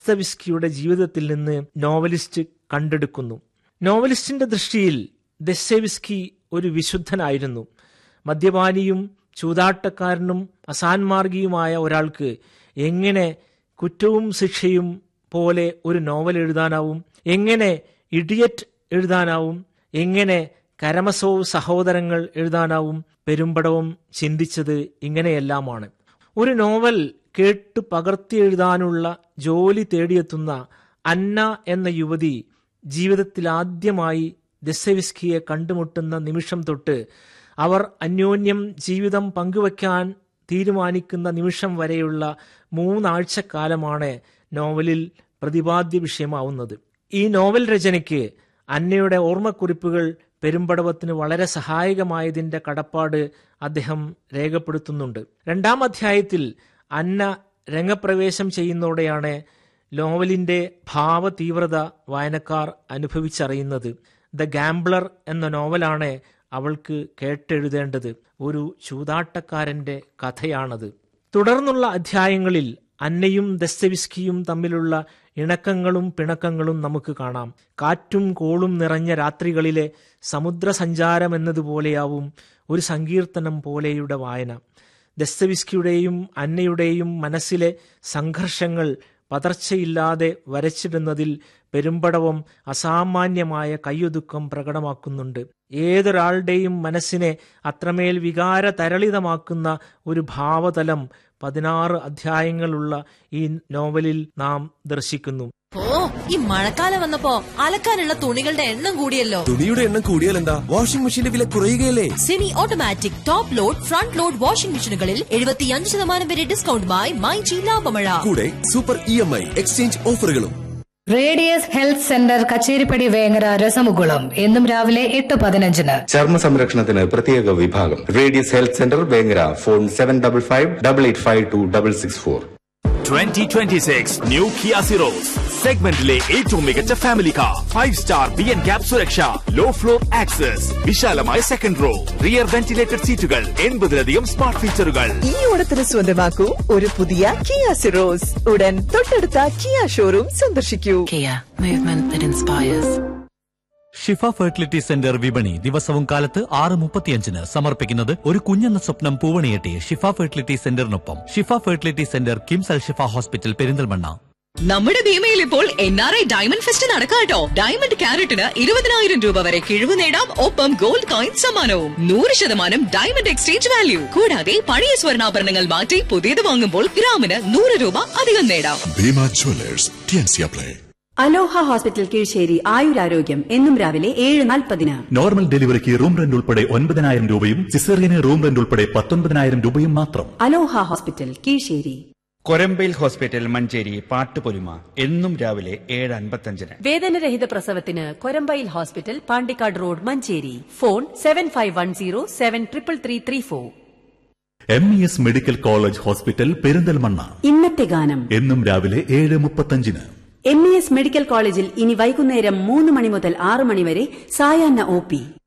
ദസ്തവിസ്കിയുടെ ജീവിതത്തിൽ നിന്ന് നോവലിസ്റ്റ് കണ്ടെടുക്കുന്നു നോവലിസ്റ്റിന്റെ ദൃഷ്ടിയിൽ ദസ്തവിസ്കി ഒരു വിശുദ്ധനായിരുന്നു മദ്യപാനിയും ചൂതാട്ടക്കാരനും അസാൻമാർഗിയുമായ ഒരാൾക്ക് എങ്ങനെ കുറ്റവും ശിക്ഷയും പോലെ ഒരു നോവൽ എഴുതാനാവും എങ്ങനെ ഇഡിയറ്റ് എഴുതാനാവും എങ്ങനെ കരമസോവ് സഹോദരങ്ങൾ എഴുതാനാവും പെരുമ്പടവും ചിന്തിച്ചത് ഇങ്ങനെയെല്ലാമാണ് ഒരു നോവൽ കേട്ട് പകർത്തി എഴുതാനുള്ള ജോലി തേടിയെത്തുന്ന അന്ന എന്ന യുവതി ജീവിതത്തിൽ ആദ്യമായി ദസ്സവിസ്കിയെ കണ്ടുമുട്ടുന്ന നിമിഷം തൊട്ട് അവർ അന്യോന്യം ജീവിതം പങ്കുവയ്ക്കാൻ തീരുമാനിക്കുന്ന നിമിഷം വരെയുള്ള മൂന്നാഴ്ചക്കാലമാണ് നോവലിൽ പ്രതിപാദ്യ വിഷയമാവുന്നത് ഈ നോവൽ രചനയ്ക്ക് അന്നയുടെ ഓർമ്മക്കുറിപ്പുകൾ പെരുമ്പടവത്തിന് വളരെ സഹായകമായതിന്റെ കടപ്പാട് അദ്ദേഹം രേഖപ്പെടുത്തുന്നുണ്ട് രണ്ടാം അധ്യായത്തിൽ അന്ന രംഗപ്രവേശം ചെയ്യുന്നതോടെയാണ് നോവലിന്റെ ഭാവതീവ്രത വായനക്കാർ അനുഭവിച്ചറിയുന്നത് ദ ഗാംബ്ലർ എന്ന നോവലാണ് അവൾക്ക് കേട്ടെഴുതേണ്ടത് ഒരു ചൂതാട്ടക്കാരന്റെ കഥയാണത് തുടർന്നുള്ള അധ്യായങ്ങളിൽ അന്നയും ദസ്തവിസ്കിയും തമ്മിലുള്ള ഇണക്കങ്ങളും പിണക്കങ്ങളും നമുക്ക് കാണാം കാറ്റും കോളും നിറഞ്ഞ രാത്രികളിലെ സമുദ്രസഞ്ചാരം എന്നതുപോലെയാവും ഒരു സങ്കീർത്തനം പോലെയുടെ വായന ദസ്തവിസ്കിയുടെയും അന്നയുടെയും മനസ്സിലെ സംഘർഷങ്ങൾ പതർച്ചയില്ലാതെ വരച്ചിടുന്നതിൽ പെരുമ്പടവം അസാമാന്യമായ കയ്യൊതുക്കം പ്രകടമാക്കുന്നുണ്ട് ഏതൊരാളുടെയും മനസ്സിനെ അത്രമേൽ വികാര തരളിതമാക്കുന്ന ഒരു ഭാവതലം പതിനാറ് അധ്യായങ്ങളുള്ള ഈ നോവലിൽ നാം ദർശിക്കുന്നു ഓ ഈ മഴക്കാലം വന്നപ്പോ അലക്കാനുള്ള തുണികളുടെ എണ്ണം കൂടിയല്ലോ തുണിയുടെ എണ്ണം കൂടിയാൽ എന്താ വാഷിംഗ് മെഷീന്റെ വില കുറയുകയല്ലേ semi automatic top load front load washing മെഷീനുകളിൽ എഴുപത്തിയഞ്ച് ശതമാനം വരെ ഡിസ്കൗണ്ടുമായി മൈജി ലാഭമഴ കൂടെ super E M I exchange ഓഫറുകളും Radius Health Centre Kacheripadi Vengara രസമുകുളം എന്നും രാവിലെ എട്ട് പതിനഞ്ചിന് ചർമ്മ സംരക്ഷണത്തിന് പ്രത്യേക വിഭാഗം Radius Health Centre Vengara phone seven double five double eight five two double six four 2026 new Kia Syros സെഗ്മെന്റിലെ ഏറ്റവും മികച്ച family car five star B N cap സുരക്ഷ ലോ ഫ്ലോർ ആക്സസ് വിശാലമായ സെക്കൻഡ് റോ റിയർ വെന്റിലേറ്റഡ് സീറ്റുകൾ എൺപതിലധികം smart ഫീച്ചറുകൾ ഈ ഓണത്തിന് സ്വന്തമാക്കൂ ഒരു പുതിയ കിയ സിറോസ് ഉടൻ തൊട്ടടുത്ത കിയ ഷോറൂം സന്ദർശിക്കൂ Kia, movement that inspires. Shifa fertility centre വിപണി ദിവസവും കാലത്ത് ആറ് മുപ്പത്തിയഞ്ചിന് സമർപ്പിക്കുന്നത് ഒരു കുഞ്ഞെന്ന സ്വപ്നം പൂവണിയെട്ടി ഷിഫ ഫെർട്ടിലിറ്റി സെന്ററിനൊപ്പം Shifa fertility centre KIMS Al Shifa hospital Perinthalmanna നമ്മുടെ ഭീമയിൽ ഇപ്പോൾ N R I diamond fest നടക്കാട്ടോ ഡയമണ്ട് ക്യാരറ്റിന് ഇരുപതിനായിരം രൂപ വരെ കിഴിവ് നേടാം ഒപ്പം ഗോൾഡ് കോയിൻ സമ്മാനവും നൂറ് ശതമാനം ഡയമണ്ട് എക്സ്ചേഞ്ച് വാല്യൂ കൂടാതെ പഴയ സ്വർണ്ണാഭരണങ്ങൾ മാറ്റി പുതിയത് വാങ്ങുമ്പോൾ ഗ്രാമിന് നൂറ് രൂപ അധികം നേടാം ഭീമ ജ്വല്ലേഴ്സ് ടിയൻസിയ പ്ലേ അലോഹ ഹോസ്പിറ്റൽ കീഴ്ശ്ശേരി ആയുരാരോഗ്യം എന്നും രാവിലെ ഏഴ് നാൽപ്പതിന് നോർമൽ ഡെലിവറിക്ക് റൂം റെന്റ് ഉൾപ്പെടെ ഒൻപതിനായിരം രൂപയും സിസേറിയന് റൂം റെന്റ് ഉൾപ്പെടെ പത്തൊൻപതിനായിരം രൂപയും മാത്രം Aloha hospital Kizhissery Korambayil hospital Manjeri പാട്ടുപൊലിമ എന്നും രാവിലെ ഏഴ് അൻപത്തഞ്ചിന് വേദനരഹിത പ്രസവത്തിന് Korambayil hospital Pandikkad road Manjeri phone seven five one zero seven triple three three four M E S medical college hospital Perinthalmanna ഇന്നത്തെ ഗാനം എന്നും രാവിലെ ഏഴ് മുപ്പത്തഞ്ചിന് എം ഇ എസ് മെഡിക്കൽ കോളേജിൽ ഇനി വൈകുന്നേരം മൂന്ന് മണി മുതൽ ആറ് മണി വരെ സായാഹ്ന ഒ പി